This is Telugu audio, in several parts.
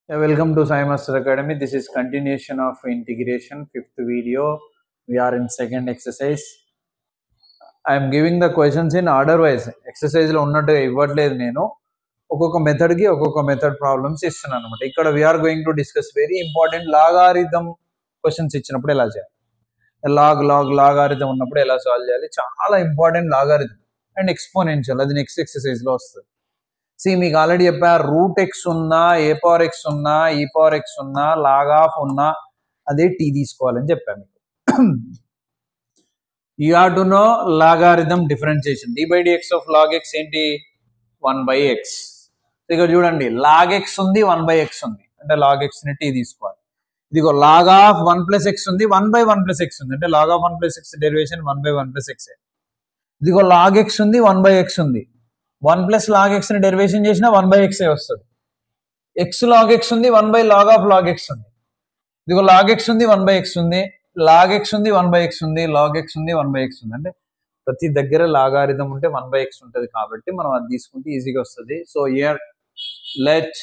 Yeah, welcome to Sai Master Academy. This is continuation of integration, fifth video. We are in second exercise. I am giving the questions in order wise. Exercise లో ఉన్నట్టుగా ఇవ్వట్లేదు నేను ఒక్కొక్క మెథడ్ కి ఒక్కొక్క మెథడ్ ప్రాబ్లమ్స్ ఇస్తున్నాను అనమాట ఇక్కడ we're going to discuss very important logarithm questions ఇచ్చినప్పుడు ఎలా చేయాలి లాగ్ లాగ్ లాగారిథం ఉన్నప్పుడు ఎలా సాల్వ్ చేయాలి చాలా ఇంపార్టెంట్ లాగారిథం అండ్ ఎక్స్పోనెన్షియల్ అది నెక్స్ట్ ఎక్సర్సైజ్ లో వస్తుంది సి మీకు ఆల్రెడీ చెప్పా రూట్ ఎక్స్ ఉన్నా ఏ పవర్ ఎక్స్ ఉన్నా ఈ పవర్ ఎక్స్ ఉన్నా లాగ్ ఆఫ్ ఉన్నా అదే టీ తీసుకోవాలని చెప్పాను మీకు you have to know logarithm differentiation d by dx of log x ఏంటి వన్ బై ఎక్స్ ఇక్కడ చూడండి లాగ్ ఎక్స్ ఉంది వన్ బై ఎక్స్ ఉంది అంటే లాగ్ ఎక్స్ ని టీ తీసుకోవాలి ఇదిగో log of one plus x ఉంది one by one plus x ఉంది అంటే log of one plus x derivation one by one plus X ఇదిగో లాగ్ ఎక్స్ ఉంది వన్ బై ఎక్స్ ఉంది వన్ ప్లస్ లాగ్ ఎక్స్ ని డెరివేషన్ చేసినా వన్ బై ఎక్స్ వస్తుంది ఎక్స్ లాగ్ ఎక్స్ ఉంది one by log of log x ఉంది ఇదిగో లాగ్ ఎక్స్ ఉంది వన్ బై ఎక్స్ ఉంది లాగ్ ఎక్స్ ఉంది వన్ బై ఎక్స్ ఉంది లాగ్ ఎక్స్ ఉంది వన్ బై ఎక్స్ ఉంది అంటే ప్రతి దగ్గర లాగారిథం ఉంటే వన్ బై ఎక్స్ ఉంటుంది కాబట్టి మనం అది తీసుకుంటే ఈజీగా వస్తుంది so here let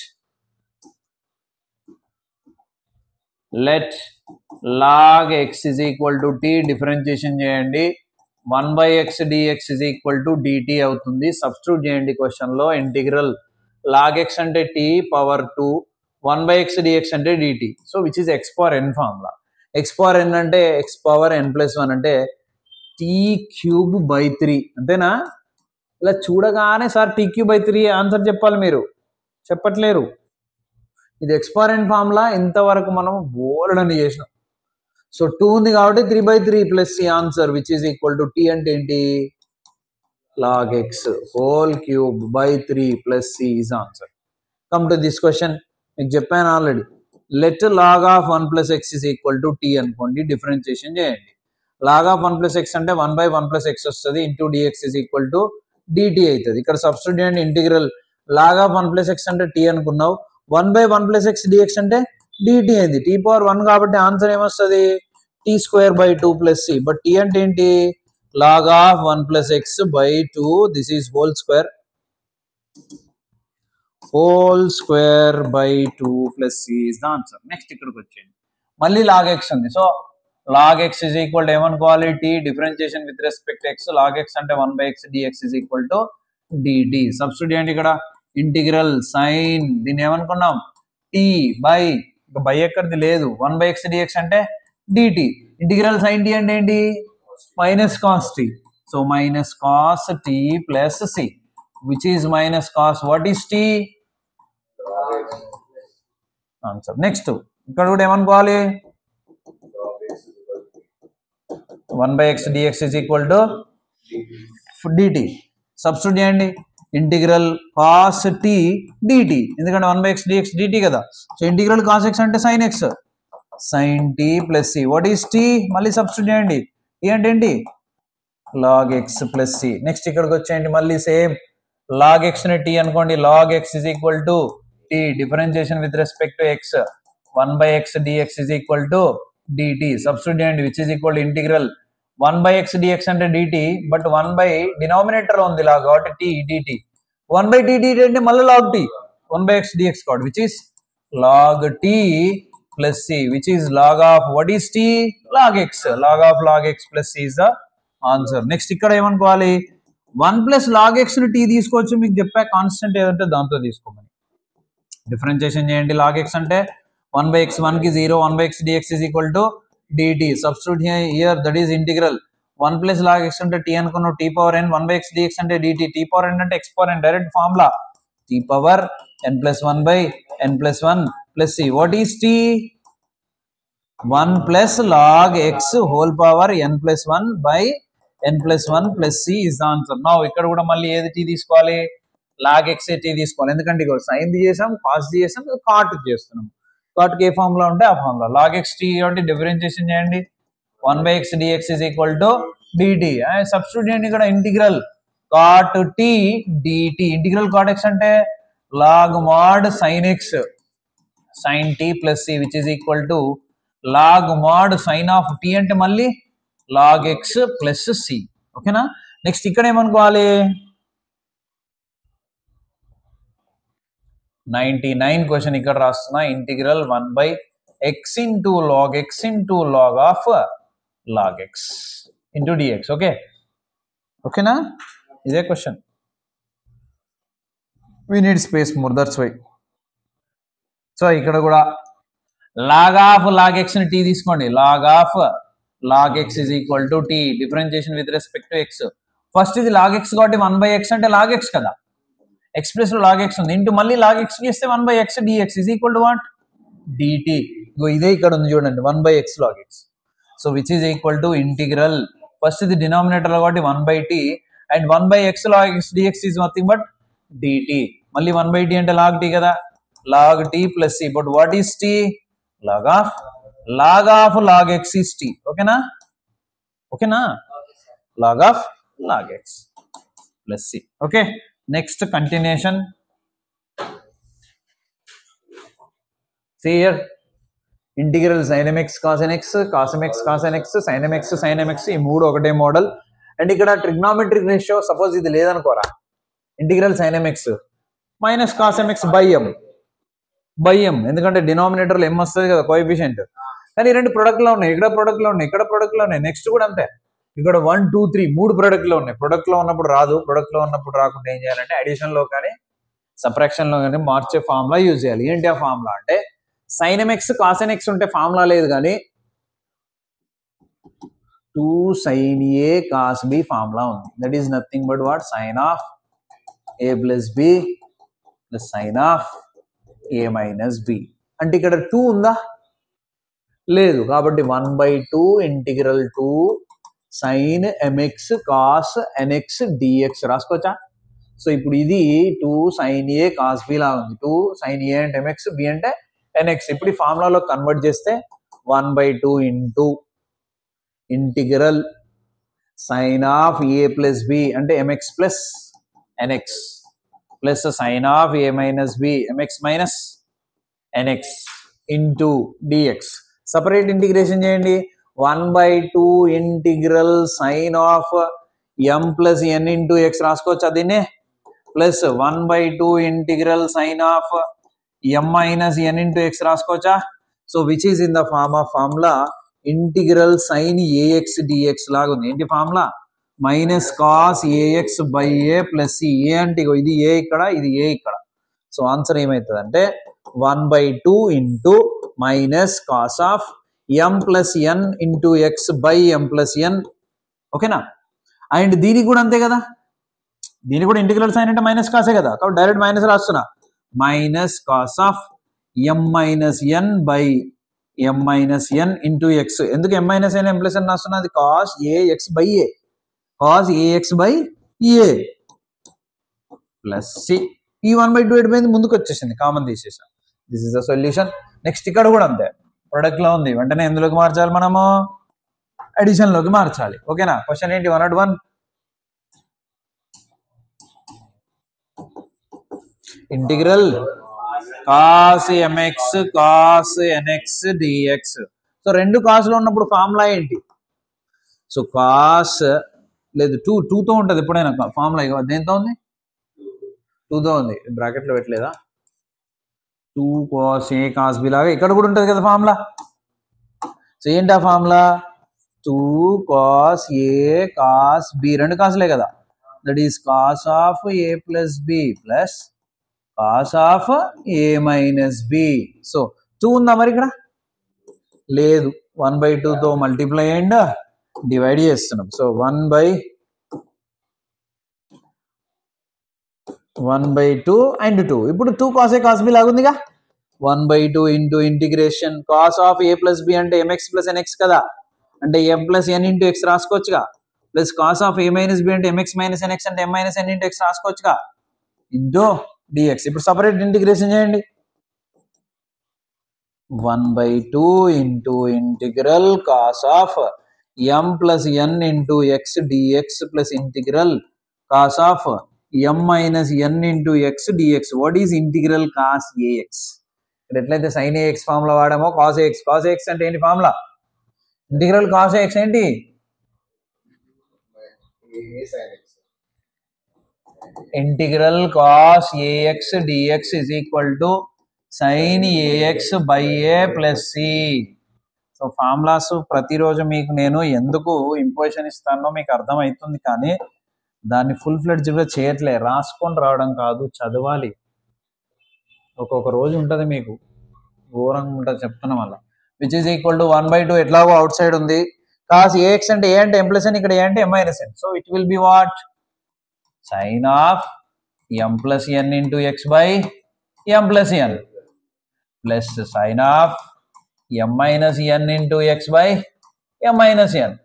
let log x is equal to t differentiation చేయండి one by x dx is equal to dt అవుతుంది సబ్స్టిట్యూట్ చేయండి క్వశ్చన్ లో ఇంటిగ్రల్ లాగ్ ఎక్స్ అంటే t power two one by x dx అంటే dt so which is x power n formula x power n అంటే x power n plus one అంటే టీ క్యూబ్ బై త్రీ అంతేనా ఇలా చూడగానే sir t cube by three answer చెప్పాలి మీరు చెప్పట్లేరు ఇది ఎక్స్ పవర్ ఎన్ ఫార్ములా ఇంతవరకు మనం బోల్డ్ అని చేసినాం సో టూ ఉంది కాబట్టి three by three plus C answer which is equal to t అంటే ఏంటి log x whole cube by three plus C is answer come to this question మీకు చెప్పాను already let log of one plus x is equal to t అనుకోండి డిఫరెన్షియేషన్ చేయండి log of one plus x అంటే one by one plus x వస్తుంది into dx is equal to dt అవుతుంది ఇక్కడ సబ్స్టిట్యూట్ చేయండి integral log of one plus x అంటే టీ అనుకున్నావు one by one plus x dx అంటే డిటి అయింది టీ పవర్ వన్ కాబట్టి ఆన్సర్ ఏమొస్తుంది t square by two plus C but t అంటే ఏంటి log of one plus x by two this is whole square whole square by two plus C is the answer next ఇక్కడికి వచ్చేయండి మళ్ళీ లాగ్ ఎక్స్ ఉంది so log x is equal to ఏమనుకోవాలి t differentiation with respect x log x అంటే one by x dx is equal to dt substitute ఏంటి ఇక్కడ ఇంటిగ్రల్ సైన్ దీన్ని ఏమనుకున్నాం టీ బై ఇక బై ఎక్కడిది లేదు వన్ బై ఎక్స్ డిఎక్స్ అంటే డిటి ఇంటిగ్రల్ సైన్ టీ అంటే ఏంటి minus cos t so minus cos t plus C which is minus cos what is t answer next ఇక్కడ కూడా ఏమనుకోవాలి one by x dx is equal to dt substitute చేయండి ఇంటిగ్రల్ కాస్ టీ డిటి ఎందుకంటే one by x dx dt కదా సో ఇంటిగ్రల్ కాస్ ఎక్స్ అంటే sine x sine t plus C what is tea మళ్ళీ సబ్స్టిట్యూట్ చేయండి టీ అంటే ఏంటి log x plus C next ఇక్కడికి వచ్చేయండి మళ్ళీ సేమ్ లాగ్ ఎక్స్ ని టీ అనుకోండి log x is equal to t differentiation with respect to x one by x dx is equal to dt substitute చేయండి which is equal integral one by x dx అంటే dt but one by denominator ఉంది లాగ్ కాబట్టి t dt one by t అంటే మళ్ళీ log t one by x dx కాబట్టి which is log t plus C which is log of what is t log x log of log x plus C is the answer next ఇక్కడ ఏమనుకోవాలి వన్ ప్లస్ లాగ్ ఎక్స్ ని టీ తీసుకోవచ్చు మీకు చెప్పా కాన్స్టెంట్ ఏదంటే దాంతో తీసుకోమని డిఫరెన్షియేషన్ చేయండి లాగ్ ఎక్స్ అంటే వన్ బై ఎక్స్ వన్ కి zero one by x dx is equal to dt substitute here that is integral one plus log x అంటే టీ అనుకున్నావు t power n one by x dx అంటే డిటి టీ పవర్ ఎన్ అంటే x power n direct formula t power n plus one by n plus one plus C what is t one plus log x whole power n plus one by n plus one plus C is the answer నా ఇక్కడ కూడా మళ్ళీ ఏది టీ తీసుకోవాలి లాగ్ ఎక్స్ టీ తీసుకోవాలి ఎందుకంటే ఇక్కడ సైన్ చేసాం కాస్ చేసాం కాట్ చేస్తున్నాం కాట్కి ఏ ఫార్ములా ఉంటే ఆ ఫార్ములా లాగ్ ఎక్స్ టీ కాబట్టి డిఫరెన్షియేషన్ చేయండి one by x dx is equal to dt substitute చేయండి ఇక్కడ integral cot t dt integral cot x అంటే log mod sine x sine t plus C which is equal to log mod sine of t అంటే మళ్ళీ లాగ్ ఎక్స్ ప్లస్ సి ఓకేనా నెక్స్ట్ ఇక్కడ ఏమనుకోవాలి నైంటీ నైన్ క్వశ్చన్ ఇక్కడ రాస్తున్నా integral one by x into log x into log of log x into dx okay ఓకేనా ఇదే question we need space more that's why so ఇక్కడ కూడా లాగ్ ఆఫ్ లాగ్ ఎక్స్ ని టీ తీసుకోండి log of log x is equal to t differentiation with respect to x first ఇది లాగ్ ఎక్స్ కాబట్టి వన్ బై ఎక్స్ అంటే లాగ్ ఎక్స్ కదా ఎక్స్ ప్లస్ లో లాగ్ ఎక్స్ ఉంది ఇంటూ మళ్ళీ లాగ్ ఎక్స్ చేస్తే one by x dx is equal to what DT ఇగో ఇదే ఇక్కడ ఉంది చూడండి one by x log x so which is equal to integral first ఇది డినామినేటర్ కాబట్టి one by t and one by x log x dx is nothing but dt మళ్ళీ వన్ బై టీ అంటే లాగ్ టీ కదా log t plus C but what is t log of log of log x is t ఓకేనా ఓకేనా log of log x plus c okay next continuation సియర్ integral sine x cos n x cos x cos n x sine x sine x ఈ మూడు ఒకటే మోడల్ అండ్ ఇక్కడ ట్రిగ్నామెట్రిక్ రేషియో సపోజ్ ఇది లేదనుకోరా integral sine x minus cos x by m by m ఎందుకంటే డినామినేటర్లో ఎం వస్తుంది కదా కోఎఫిషియంట్ కానీ ఈ రెండు product లో ఉన్నాయి ఇక్కడ product లో ఉన్నాయి ఇక్కడ product లో ఉన్నాయి నెక్స్ట్ కూడా అంతే ఇక్కడ వన్ టూ త్రీ మూడు product లో ఉన్నాయి Product లో ఉన్నప్పుడు రాదు Product లో ఉన్నప్పుడు రాకుండా ఏం చేయాలంటే addition లో కానీ subtraction లో కానీ మార్చే ఫార్ములా యూజ్ చేయాలి ఏంటి ఆ ఫార్ములా అంటే సైన్ ఎక్స్ కాస్ ఎక్స్ ఉంటే ఫార్ములా లేదు కానీ two sine a cos b formula ఉంది that is nothing but what sine of a plus b plus sine of a minus b అంటే ఇక్కడ టూ ఉందా లేదు కాబట్టి one by two integral two sine mx cos nx dx రాసుకోవచ్చా సో ఇప్పుడు ఇది two sine a cos b లా ఉంది టూ సైన్ ఏ అంటే ఎంఎక్స్ బి అంటే ఎన్ఎక్స్ ఇప్పుడు ఈ ఫార్ములాలో కన్వర్ట్ చేస్తే one by two into integral sine of a plus b అంటే mx plus nx plus sine of a minus b mx minus nx into dx separate integration చేయండి one by two integral sine of m plus n into x రాసుకోవచ్చు దీన్ని plus one by two integral sine of m minus n into x రాసుకోవచ్చా so which is in the form of formula integral sine ax dx లాగా ఉంది ఏంటి formula minus cos ax by a plus a అంటే ఇగో ఇది ఏ ఇక్కడ ఇది ఏ ఇక్కడ సో ఆన్సర్ ఏమవుతుంది అంటే one by two into minus cos of m plus n into x by m plus n ఓకేనా అండ్ దీనికి కూడా అంతే కదా దీనికి కూడా ఇంటిగ్రల్ సైన్ అంటే మైనస్ కాసే కదా కాబట్టి డైరెక్ట్ మైనస్ రాస్తున్నా minus cos of m minus n by m minus n into x ఎందుకు m minus n m plus n రాస్తున్నా అది cos a x by a cos ax by a plus c ఈ వన్ బై టూ ఎయిట్ ముందుకు వచ్చేసింది కామన్ తీసేసాం this is the solution next ఇక్కడ కూడా అంతే ప్రొడక్ట్ లో ఉంది వెంటనే ఎందులోకి మార్చాలి మనము అడిషన్ లోకి మార్చాలి ఓకేనా క్వశ్చన్ ఏంటి one not one integral cos mx cos nx dx so రెండు కాసులు ఉన్నప్పుడు ఫార్ములా ఏంటి సో కాస్ లేదు టూ టూతో ఉంటుంది ఎప్పుడైనా ఫార్ములా ఇక దేంతో ఉంది టూతో ఉంది బ్రాకెట్లో పెట్టలేదా two cos a cos b లాగా ఇక్కడ కూడా ఉంటుంది కదా ఫార్ములా సో ఏంటి ఆ formula two cos a cos b రెండు కాసులే కదా that is cos of a plus b plus cos of a minus b so two ఉందా మరి ఇక్కడ లేదు వన్ బై టూతో మల్టిప్లై అండ్ డివైడ్ చేస్తున్నాం so one by one by two and two ఇప్పుడు two cos a cos b లాగుందిగా one by two into integration cos of a plus b అంటే ఎంఎక్స్ ప్లస్ ఎన్ఎక్స్ కదా అంటే m plus n into x రాసుకోవచ్చుగా plus cos of a minus b అంటే ఎంఎక్స్ మైనస్ ఎన్ఎక్స్ అంటే m minus n into x రాసుకోవచ్చుగా ఇంటూ డిఎక్స్ ఇప్పుడు సపరేట్ ఇంటిగ్రేషన్ చేయండి one by two into integral cos of m plus n into x dx plus integral cos of m minus n into x dx what is integral cos AX ఇక్కడ ఎట్లయితే సైన్ ఏఎక్స్ ఫార్ములా వాడామో కాస్ ఏఎక్స్ కాస్ ఏఎక్స్ అంటే ఏంటి ఫార్ములా ఇంటిగ్రల్ కాస్ ఏఎక్స్ ఏంటి integral cos ax dx is equal to sine ax by a plus c so formulas ప్రతిరోజు మీకు నేను ఎందుకు ఇంపోజిషన్ ఇస్తానో మీకు అర్థమవుతుంది కానీ దాన్ని ఫుల్ ఫ్లెడ్జ్గా చేయట్లే రాసుకొని రావడం కాదు చదవాలి ఒక్కొక్క రోజు ఉంటుంది మీకు ఘోరంగా ఉంటుంది చెప్తున్నాం అలా which is equal to one by two ఎట్లాగో అవుట్ సైడ్ ఉంది కాస్ ఏఎక్స్ అంటే ఏ అంటే ఎం ప్లస్ ఎన్ ఇక్కడ ఏ అంటే m minus n so it will be what sine of m plus n into x by m plus n plus sine of m minus n into x by m minus n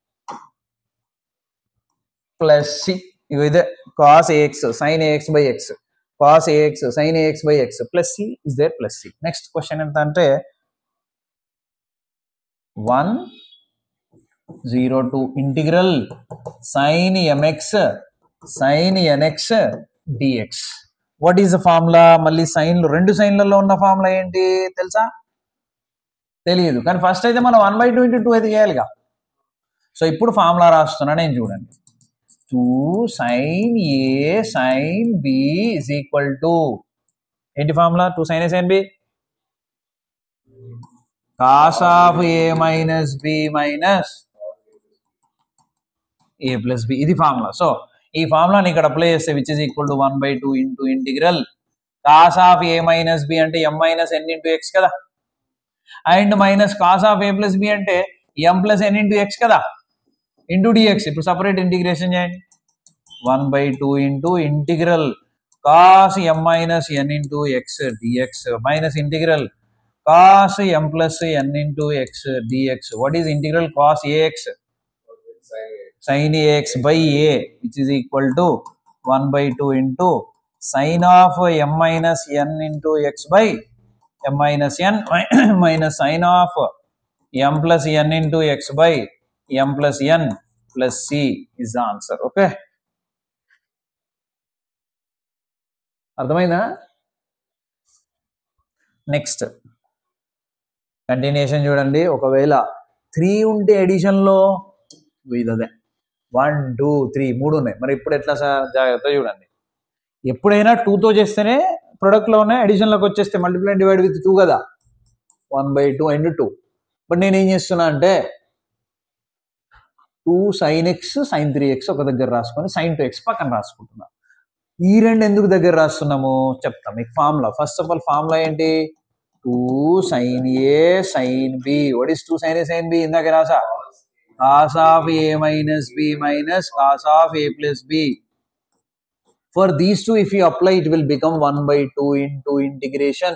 plus c ఇదే cos ax sine ax by x cos ax sine ax by x plus C is there plus C next question ఎంత అంటే one zero two integral sine mx sine nx dx what is the formula మళ్ళీ సైన్లు రెండు సైన్లలో ఉన్న ఫార్ములా ఏంటి తెలుసా తెలియదు కానీ ఫస్ట్ అయితే మనం one by two into two అయితే చేయాలిగా సో ఇప్పుడు ఫార్ములా రాస్తున్నా నేను చూడండి two sine a sine b is equal to ఏంటి formula two sine a sine b cos of a minus b minus a plus b ఇది ఫార్ములా సో ఈ ఫార్ములాని ఇక్కడ అప్లై చేస్తే which is equal to one by two into integral cos of a minus b అంటే m minus n into x కదా and minus cos of a plus b అంటే m plus n into x కదా ఇంటూ డిఎక్స్ ఇప్పుడు సపరేట్ ఇంటిగ్రేషన్ చేయండి one by two into integral cos m minus n into x dx minus integral cos m plus n into x dx what is integral cos ax sin ax by a which is equal to 1 by 2 into sin of m minus n into x by m minus n minus sin of m plus n into x by m plus n plus c is the answer okay అర్థమైందా నెక్స్ట్ కంటిన్యూషన్ చూడండి ఒకవేళ త్రీ ఉంటే ఎడిషన్లో ఇదే వన్ టూ త్రీ మూడు ఉన్నాయి మరి ఇప్పుడు ఎట్లా సార్ జాగ్రత్త చూడండి ఎప్పుడైనా టూతో చేస్తేనే ప్రొడక్ట్లో ఉన్నాయి అడిషన్లోకి వచ్చేస్తే మల్టిప్లై డివైడ్ విత్ టూ కదా one by two and two but నేను ఏం చేస్తున్నా అంటే two sine x sine three x ఒక దగ్గర రాసుకొని సైన్ టూ ఎక్స్ పక్కన రాసుకుంటున్నా ఈ రెండు ఎందుకు దగ్గర రాస్తున్నాము చెప్తాం మీకు formula first of all formula ఏంటి two sine a sine b what is two sine a sine b ఇందాక రాసా cos of a minus b minus cos of a plus b. For these two, if you apply, it will become 1 by 2 into integration.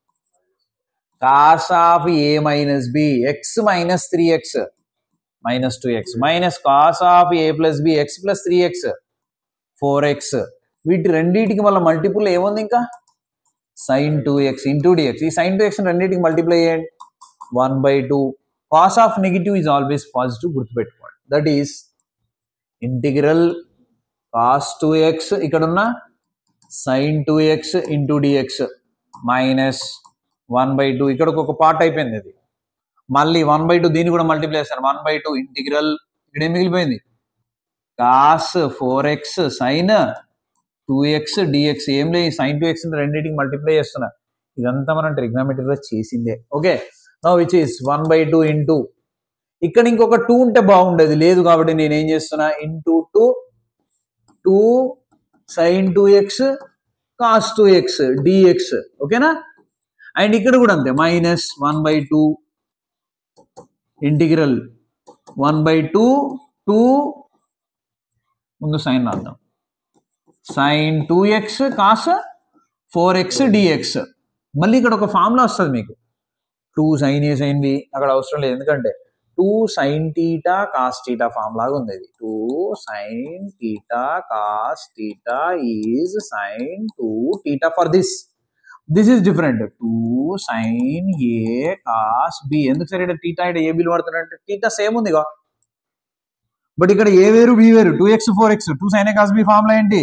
Cos of a minus b, x minus 3x minus 2x minus cos of a plus b, x plus 3x 4x. వీటి రెండింటికి మళ్ళీ మల్టిపుల్ ఏముంది ఇంకా sine two x into dx ఈ సైన్ టూ ఎక్స్ రెండింటికి మల్టిప్లై చేయండి one by two cos of negative is always positive గుర్తుపెట్టుకోండి that is integral cos two x ఇక్కడ ఉన్న sine two x into dx minus one by two ఇక్కడ ఒక పార్ట్ అయిపోయింది ఇది మళ్ళీ వన్ బై టూ దీన్ని కూడా మల్టిప్లై చేస్తారు వన్ బై టూ ఇంటిగ్రల్ ఇక్కడ ఏం మిగిలిపోయింది cos four x sine two x dx ఏం లేదు సైన్ టూ ఎక్స్ రెండింటికి మల్టిప్లై చేస్తున్నా ఇదంతా మనం ట్రిగ్నామెట్రీలో చేసిందే okay no which is one by two into ఇక్కడ ఇంకొక టూ ఉంటే బాగుండేది లేదు కాబట్టి నేను ఏం చేస్తున్నా into two two sine two x cos two x dx ఓకేనా అండ్ ఇక్కడ కూడా అంతే minus one by two integral one by two two ముందు సైన్ రాద్దాం sine two x cos four x dx మళ్ళీ ఇక్కడ ఒక ఫార్ములా వస్తుంది మీకు two sine a sine b అక్కడ అవసరం లేదు ఎందుకంటే two sine theta cos theta form లాగా ఉంది ఇది two sine theta cos theta is sine two theta for this this is different two sine a cos b ఎందుకు సరే ఇక్కడ టీటా ఇక్కడ ఏ బిల్ పడుతున్నాడంటే టీటా సేమ్ ఉందిగా బట్ ఇక్కడ ఏ వేరు బి వేరు two x four x two sine a cos b formula ఏంటి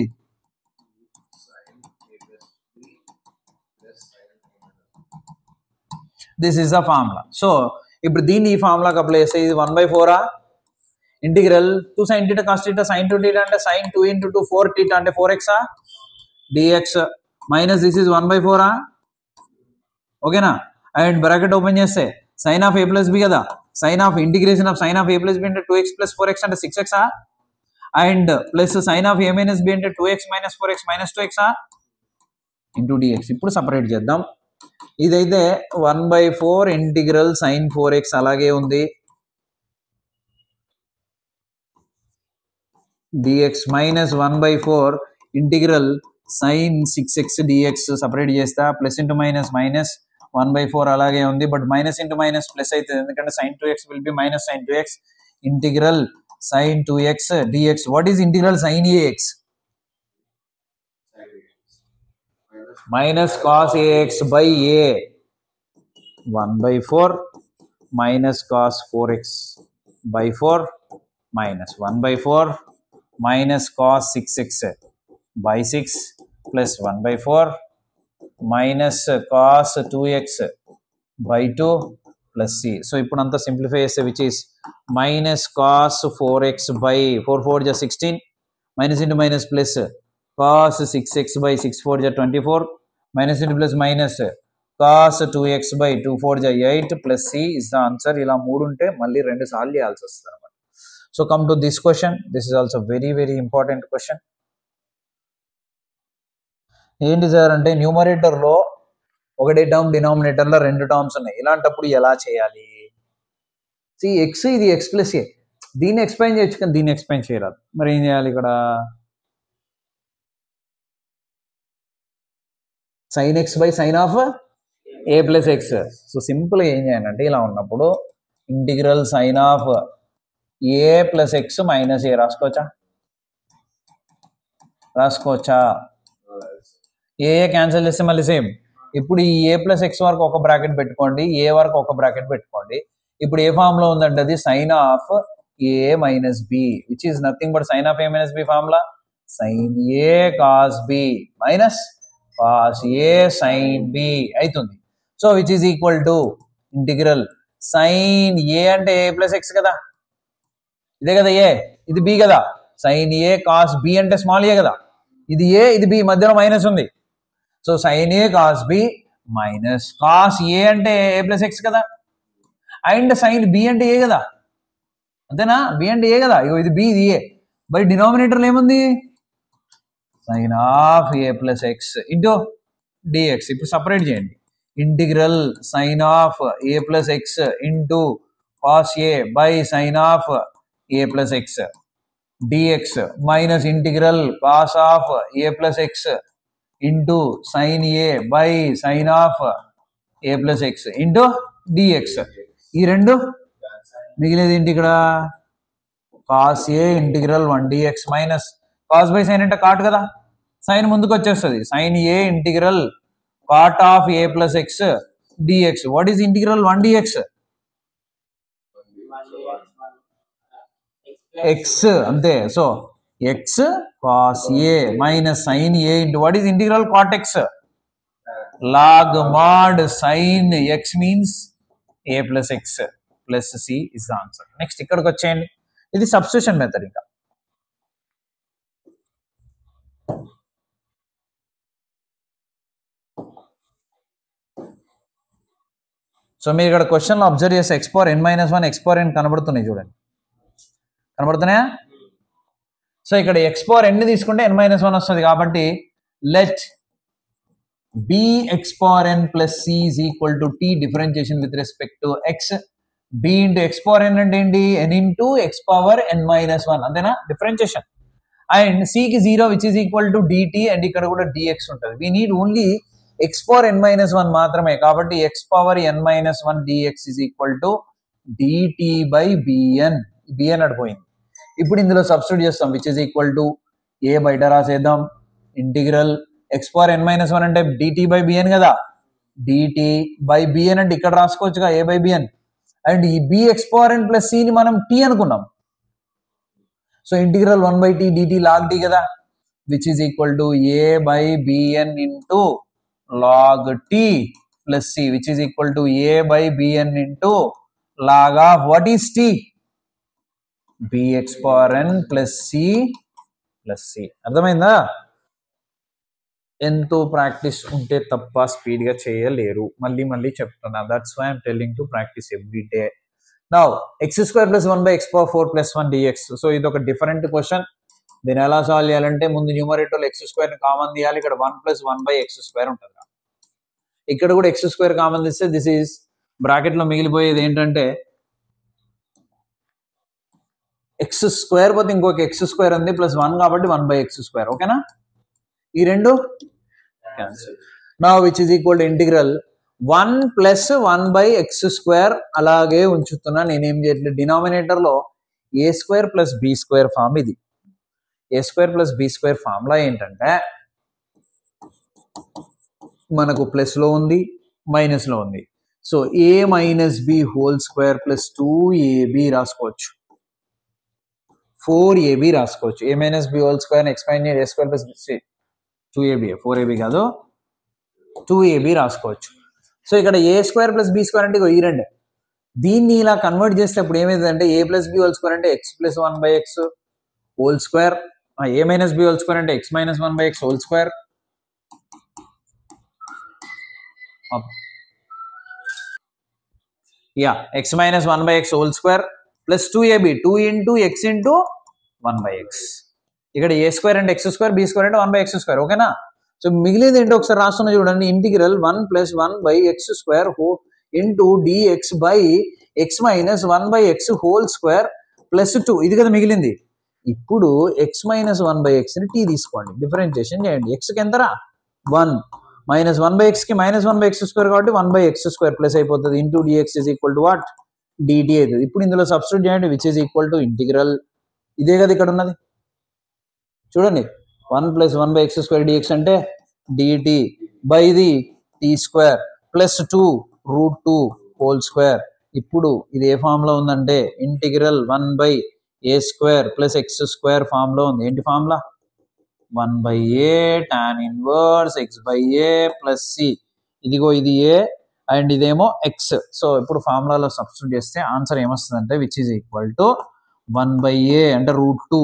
this is the formula so ఇప్పుడు దీన్ని ఈ ఫార్ములాకి అప్లై చేస్తే ఇది వన్ బై ఫోరా integral two sine theta cos theta sine two theta అంటే sine two into two four theta అంటే ఫోర్ ఎక్సా dx minus this is one by ఫోరా ఓకేనా అండ్ బ్రాకెట్ ఓపెన్ చేస్తే sine of a plus b కదా sine of integration of sine of a plus b అంటే two x plus four x అంటే సిక్స్ ఎక్సా and plus sine of a minus b అంటే two x minus four x minus two ఎక్సా ఇంటూ డిఎక్స్ ఇప్పుడు సపరేట్ చేద్దాం ఇదైతే one by four integral sine four x అలాగే ఉంది dx minus one by four integral sine six x dx separate చేస్తా plus into minus minus one by four అలాగే ఉంది but minus into minus plus అవుతుంది ఎందుకంటే sine two x will be minus sine two x integral sine two x dx what is integral sine ax minus cos ax by a 1 by 4 minus cos 4x by 4 minus 1 by 4 minus cos 6x by 6 plus 1 by 4 minus cos 2x by 2 plus c. So, ఇప్పుడంతా సింప్లిఫై చేస్తే which is minus cos four x by four four జా sixteen minus into minus plus cos six x by six four జా twenty four minus into plus minus cos two x by two four జా eight plus C is the answer ఇలా మూడు ఉంటే మళ్ళీ రెండు సార్లు చేయాల్సి వస్తుంది అనమాట so come to this question this is also very very important question ఏంటి సార్ అంటే న్యూమరేటర్లో ఒకటే టర్మ్ డినామినేటర్లో రెండు టర్మ్స్ ఉన్నాయి ఇలాంటప్పుడు ఎలా చేయాలి సి ఎక్స్ ఇది ఎక్స్ ప్లస్ ఏ దీన్ని ఎక్స్ప్లెయిన్ చేయొచ్చు కానీ దీన్ని ఎక్స్ప్లెయిన్ చేయరాదు మరి ఏం చేయాలి ఇక్కడ sine x by sine of a plus x so సింపుల్గా ఏం చేయాలంటే ఇలా ఉన్నప్పుడు integral sine of a plus x minus a రాసుకోవచ్చా రాసుకోవచ్చా ఏ ఏ క్యాన్సిల్ చేస్తే మళ్ళీ సేమ్ ఇప్పుడు ఈ ఏ ప్లస్ ఎక్స్ వరకు ఒక బ్రాకెట్ పెట్టుకోండి ఏ వరకు ఒక బ్రాకెట్ పెట్టుకోండి ఇప్పుడు ఏ ఫామ్ లో ఉందంటే అది sine of a minus b which is nothing but sine of a minus b formula sine a cos b minus cos a sine b అవుతుంది so which is equal to integral sine a అంటే ఏ ప్లస్ ఎక్స్ కదా ఇదే కదా ఏ ఇది బి కదా సైన్ ఏ కాస్ బి అంటే స్మాల్ ఏ కదా ఇది ఏ ఇది బి మధ్యలో మైనస్ ఉంది so sine a cos b minus cos a అంటే ఏ ప్లస్ ఎక్స్ కదా అండ్ సైన్ బి అంటే ఏ కదా అంతేనా బి అంటే ఏ కదా ఇగో ఇది బి ఇది ఏ బై డినామినేటర్లో ఏముంది sine of a plus x into dx ఇప్పుడు సపరేట్ చేయండి integral sine of a plus x into cos a by sine of a plus x dx minus integral cos of a plus x into sine a by sine of a plus x into dx ఈ రెండు మిగిలేది ఏంటి ఇక్కడ cos a integral one dx minus cos by sine అంటే కాట్ కదా సైన్ ముందుకు వచ్చేస్తుంది sine A integral cot of a plus x dx what is integral one dx x అంతే so x cos a minus sine a into what is integral cot x log mod sine x means a plus x plus C is the answer next ఇక్కడికి వచ్చేయండి ఇది సబ్స్టిట్యూషన్ మెథడ్ ఇంకా సో మీరు ఇక్కడ క్వశ్చన్లో అబ్జర్వ్ చేస్తే x power n minus one x power n కనబడుతున్నాయి చూడండి కనబడుతున్నాయా సో ఇక్కడ ఎక్స్ పవర్ ఎన్ని తీసుకుంటే ఎన్ మైనస్ వన్ వస్తుంది కాబట్టి let b x power n plus C is equal to t differentiation with respect to x b into x power n అంటే ఏంటి n into x power n minus one అంతేనా డిఫరెన్షియేషన్ అండ్ సికి zero which is equal to dt and ఇక్కడ కూడా డిఎక్స్ ఉంటుంది we need only x power n minus one మాత్రమే కాబట్టి x power n minus one dx is equal to dt by bn bn అడిపోయింది ఇప్పుడు ఇందులో సబ్స్టిట్యూట్ చేస్తాం which is equal to a బయట రాసేద్దాం integral x power n minus one అంటే డిటి బై బిఎన్ కదా డిటి బై బిఎన్ అంటే ఇక్కడ రాసుకోవచ్చుగా ఏ బై బిఎన్ అండ్ ఈ b x power n plus సిని మనం టీ అనుకున్నాం so integral one by t dt log t కదా which is equal to a by bn into log t plus C which is equal to a by bn into log of what is t bx power n plus c plus c అర్థమైందా ఎంతో ప్రాక్టీస్ ఉంటే తప్ప స్పీడ్గా చేయలేరు మళ్ళీ మళ్ళీ చెప్తున్నా that's why I'm telling to practice every day now x square plus one by x power four plus one dx so ఇది ఒక డిఫరెంట్ క్వశ్చన్ దీన్ని ఎలా సాల్వ్ చేయాలంటే ముందు న్యూమరేటర్లో ఎక్స్ స్క్వేర్ కామన్ తీయాలి ఇక్కడ one plus one by x square ఉంటుంది ఇక్కడ కూడా ఎక్స్ స్క్వేర్ కామన్ తీస్తే దిస్ ఈజ్ బ్రాకెట్ లో మిగిలిపోయేది ఏంటంటే ఎక్స్ స్క్వేర్ పోతే ఇంకొక ఎక్స్ స్క్వేర్ ఉంది ప్లస్ వన్ కాబట్టి వన్ బై ఎక్స్ స్క్వేర్ ఓకేనా ఈ రెండు క్యాన్సిల్ నా which is equal to integral one plus one by x square అలాగే ఉంచుతున్నా నేనేం చేయట్లేదు డినామినేటర్ లో a square plus b square form ఇది a square plus b square formula ఏంటంటే మనకు ప్లస్ లో ఉంది మైనస్ లో ఉంది so a minus b whole square plus two ab రాసుకోవచ్చు ఫోర్ ఏబి రాసుకోవచ్చు a minus b whole square expand a square plus two ab four ab కాదు టూ ఏబి రాసుకోవచ్చు సో ఇక్కడ a square plus b square అంటే ఇగో ఈ రెండు దీన్ని ఇలా కన్వర్ట్ చేసేటప్పుడు ఏమైందంటే a plus b whole square అంటే x plus one by x whole square A minus b whole square అంటే x minus one by x whole square యా x minus one by x whole square plus two ab two into x into one by x ఇక్కడ ఏ స్క్వేర్ అంటే ఎక్స్ స్క్వేర్ బి స్క్వేర్ అంటే వన్ బై ఎక్స్ స్క్వేర్ ఓకేనా సో మిగిలింది ఏంటో ఒకసారి రాస్తున్నా చూడండి integral one plus one by x square whole into dx by x minus one by x whole square plus two ఇది కదా మిగిలింది ఇప్పుడు ఎక్స్ మైనస్ వన్ బై ఎక్స్ని టీ తీసుకోండి డిఫరెన్షియేషన్ చేయండి ఎక్స్కి ఎంతరా వన్ మైనస్ వన్ బై ఎక్స్కి minus one by x square కాబట్టి one by x square plus అయిపోతుంది into dx is equal to what dt అవుతుంది ఇప్పుడు ఇందులో సబ్స్టిట్యూట్ చేయండి which is equal to integral ఇదే కదా ఇక్కడ ఉన్నది చూడండి one plus one by x square dx అంటే dt by the t square plus two root two whole square ఇప్పుడు ఇది ఏ ఫామ్ లో ఉందంటే integral one by a square plus x square form లో ఉంది ఏంటి formula one by a tan inverse x by a plus c ఇదిగో ఇది ఏ అండ్ ఇదేమో ఎక్స్ సో ఇప్పుడు ఫార్ములాలో సబ్స్టిట్యూట్ చేస్తే ఆన్సర్ ఏమొస్తుందంటే which is equal to one by a అంటే root two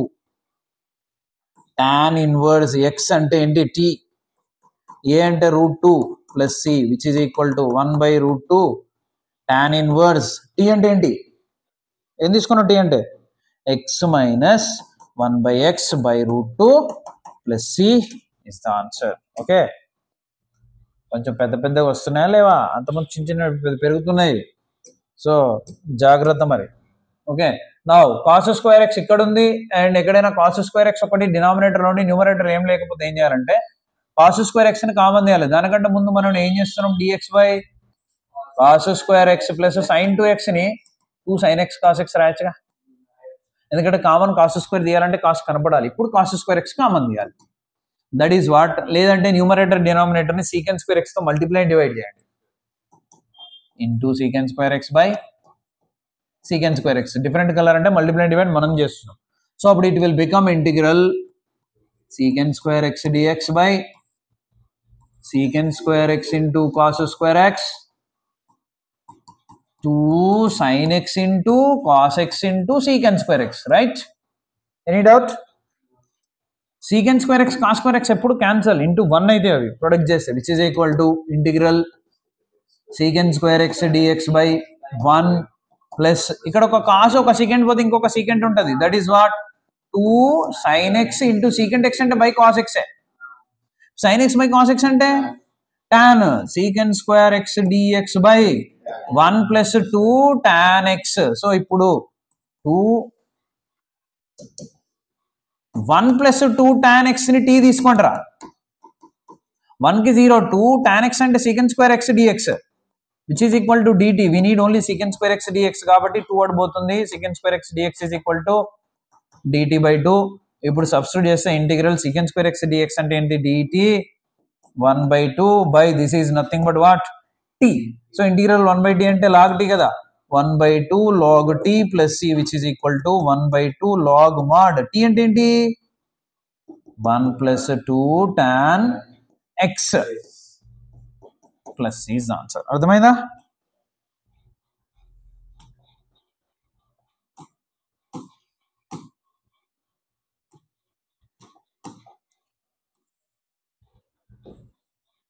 tan inverse x అంటే ఏంటి టీ ఏ అంటే root two plus C which is equal to one by root two tan inverse t అంటే ఏంటి ఏం తీసుకున్నావు టీ అంటే x minus one by x by root two plus C is the answer okay కొంచెం పెద్ద పెద్దగా వస్తున్నాయా లేవా అంతమంది చిన్న చిన్న పె- పెరుగుతున్నాయి సో జాగ్రత్త మరి ఓకే నా కాస్ స్క్వేర్ ఎక్స్ ఇక్కడ ఉంది అండ్ ఎక్కడైనా కాస్ స్క్వేర్ ఎక్స్ ఒకటి డినామినేటర్ నుండి న్యూమరేటర్ ఏం లేకపోతే ఏం చేయాలంటే కాస్ స్క్వేర్ ఎక్స్ ని కామన్ చేయాలి దానికంటే ముందు మనం ఏం చేస్తున్నాం dx by cos square x plus sine two x ని two sine x cos x రాయొచ్చుగా ఎందుకంటే కామన్ కాస్ స్క్వేర్ తీయాలంటే కాస్ట్ కనపడాలి ఇప్పుడు కాస్ స్క్వేర్ ఎక్స్ కామన్ తీయాలి దట్ ఈస్ వాట్ లేదంటే న్యూమరేటర్ డినామినేటర్ ని సీకెన్ స్క్వేర్ ఎక్స్ తో మల్టిప్లై డివైడ్ చేయండి into secant square x by secant square x different colour అంటే మల్టిప్లై డివైడ్ మనం చేస్తున్నాం సో అప్పుడు it will become integral secant square x dx by secant square x into cos square x two sine x into cos x into secant square x right any doubt secant square x cos square x ఎప్పుడు క్యాన్సల్ ఇంటూ వన్ అయితే అవి ప్రొడక్ట్ చేస్తే which is equal to integral secant square x dx by one plus ఇక్కడ ఒక కాస్ ఒక సీకెండ్ పోతే ఇంకొక సీకెంట్ ఉంటుంది that is what two sine x into secant x అంటే బై కాస్ ఎక్సే sine x by cos x అంటే tan secant square x dx by one plus two tan x so ఇప్పుడు two one plus two tan x ని టీ తీసుకుంటారా వన్ కి జీరో టూ టాన్ ఎక్స్ అంటే secant square x dx which is equal to dt we need only సీకెన్ square x dx కాబట్టి టూ వర్డ్ పోతుంది secant square x dx is equal to dt by two ఇప్పుడు సబ్స్టిట్యూట్ చేస్తే integral secant square x dx అంటే ఏంటి dt one by two by this is nothing but what t so integral one by t అంటే లాగ్ టీ కదా one by two log t plus C which is equal to one by two log mod t అంటే ఏంటి one plus two tan x plus is answer అర్థమైందా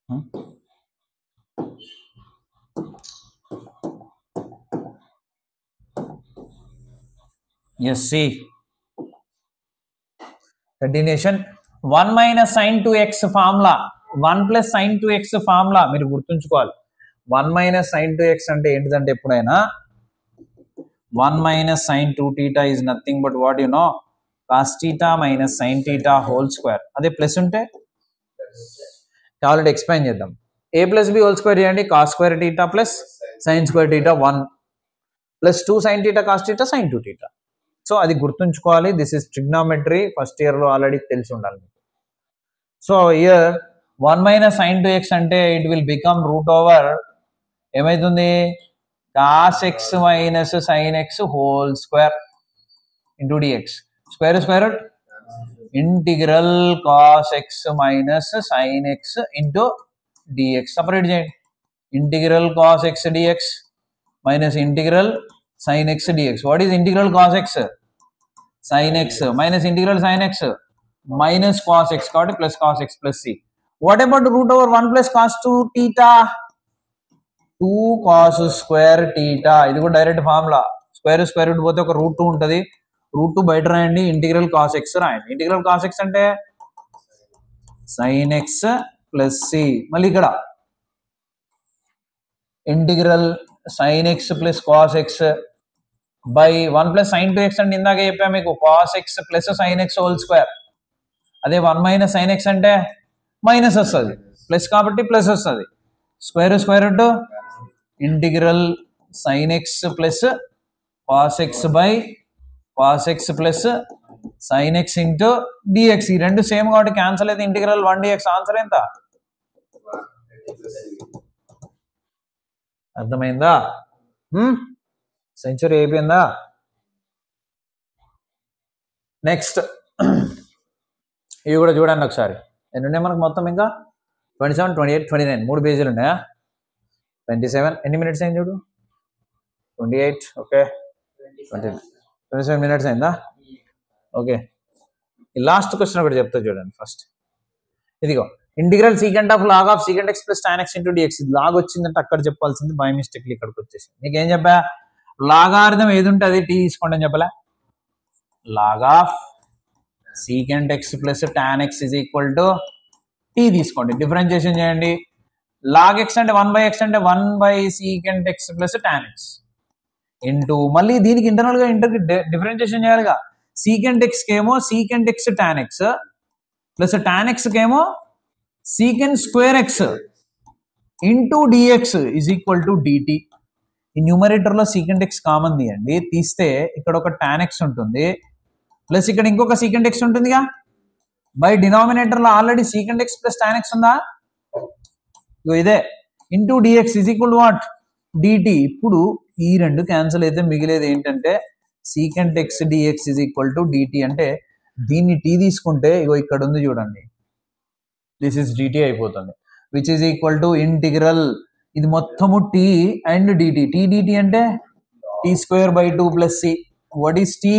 yes see continuation one minus sine two x formula one plus sine two x formula మీరు గుర్తుంచుకోవాలి one minus sine two x అంటే ఏంటిదంటే ఎప్పుడైనా one minus sine two theta is nothing but what you know cos theta minus sine theta whole square అదే ప్లస్ ఉంటే కావాలంటే ఎక్స్ప్లెయిన్ చేద్దాం a plus b whole square చేయండి cos square theta plus sine square theta one plus two sine theta cos theta sine two theta so అది గుర్తుంచుకోవాలి దిస్ ఇస్ ట్రిగ్నామెట్రీ ఫస్ట్ ఇయర్లో ఆల్రెడీ తెలిసి ఉండాలి మీకు so here one minus sine two x అంటే it will become root over ఏమైతుంది cos x minus sine x whole square into dx square square root integral cos x minus sine x into dx separate చేయండి integral cos x dx minus integral sine x dx what is integral cos X sine x minus integral sine x minus cos x కాబట్టి plus cos x plus C what about root over one plus cos two theta two cos square theta ఇది కూడా direct formula square square root పోతే ఒక రూట్ టూ ఉంటుంది రూట్ టూ బయట రాయండి ఇంటిగ్రల్ కాస్ ఎక్స్ రాయండి ఇంటిగ్రల్ కాస్ ఎక్స్ అంటే సైన్ ఎక్స్ ప్లస్ సి మళ్ళీ ఇక్కడ integral sine x plus cos x by one plus sine two X అంటే ఇందాక చెప్పా మీకు cos x plus sine x whole square అదే వన్ మైనస్ సైన్ ఎక్స్ అంటే మైనస్ వస్తుంది ప్లస్ కాబట్టి ప్లస్ వస్తుంది square square root integral sine x plus cos x by cos x plus sine x into dx ఈ రెండు సేమ్ కాబట్టి క్యాన్సల్ అయితే ఇంటిగ్రల్ వన్ డిఎక్స్ ఆన్సర్ ఎంత అర్థమైందా సెంచరీ అయిపోయిందా నెక్స్ట్ ఇవి కూడా చూడండి ఒకసారి ఎన్ని ఉన్నాయి మనకు మొత్తం ఇంకా twenty seven twenty eight twenty nine మూడు పేజీలు ఉన్నాయా ట్వంటీ సెవెన్ ఎన్ని మినిట్స్ అయింది చూడు twenty eight okay twenty twenty seven minutes అయిందా ఓకే ఈ లాస్ట్ క్వశ్చన్ ఒకటి చెప్తా చూడండి ఫస్ట్ ఇదిగో integral secant of log of secant x plus tan x into dx log వచ్చిందంటే అక్కడ చెప్పాల్సింది బై మిస్టేక్లీ ఇక్కడికి వచ్చేసింది నీకు ఏం చెప్పా లాగార్థం ఏది ఉంటే అది టీ తీసుకోండి అని చెప్పలే log of secant x plus tan x is equal to t తీసుకోండి డిఫరెన్షియేషన్ చేయండి లాగ్ ఎక్స్ అంటే వన్ బై ఎక్స్ అంటే one by secant x plus tan x into మళ్ళీ దీనికి ఇంటర్నల్ గా ఇంటర్ డిఫరెన్షియేషన్ చేయాలిగా సీకెంట్ ఎక్స్ కేమో secant x tan x plus tan x కేమో secant square x into dx is equal to dt ఈ న్యూమరేటర్ లో సీకెంట్ ఎక్స్ కామన్ తీయండి తీస్తే ఇక్కడ ఒక టాన్ ఎక్స్ ఉంటుంది ప్లస్ ఇక్కడ ఇంకొక సీకెంట్ ఎక్స్ ఉంటుందిగా బై డినామినేటర్ లో already secant x plus tan x ఉందా ఇగో ఇదే into dx is equal what dt ఇప్పుడు ఈ రెండు క్యాన్సిల్ అయితే మిగిలేది ఏంటంటే secant x dx is equal to dt అంటే దీన్ని టీ తీసుకుంటే ఇగో ఇక్కడ ఉంది చూడండి దిస్ ఇస్ డిటి అయిపోతుంది which is equal to integral ఇది మొత్తము t and dt t dt అంటే t square by two plus C what is t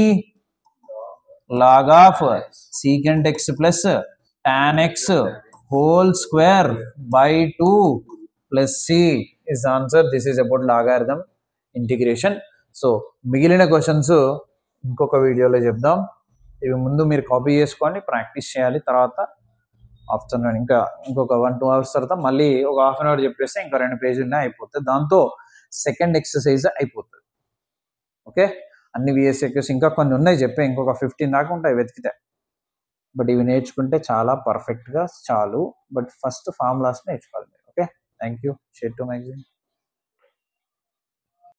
log of secant x plus tan x whole square by two plus C is answer this is about logarithm integration so మిగిలిన క్వశ్చన్స్ ఇంకొక వీడియోలో చెప్దాం ఇవి ముందు మీరు కాపీ చేసుకొని ప్రాక్టీస్ చేయాలి తర్వాత ఆఫ్టర్నూన్ ఇంకా ఇంకొక వన్ టూ అవర్స్ తర్వాత మళ్ళీ ఒక హాఫ్ అన్ అవర్ చెప్పేస్తే ఇంకా రెండు పేజీలు అయిపోతుంది దాంతో సెకండ్ ఎక్సర్సైజ్ అయిపోతుంది ఓకే అన్ని విఎస్ఎక్యూస్ ఇంకా కొన్ని ఉన్నాయి చెప్పే ఇంకొక ఫిఫ్టీన్ దాకా ఉంటాయి వెతికితే బట్ ఇవి నేర్చుకుంటే చాలా పర్ఫెక్ట్గా చాలు బట్ ఫస్ట్ ఫార్ములాస్ నేర్చుకోవాలి okay thank you share to magazine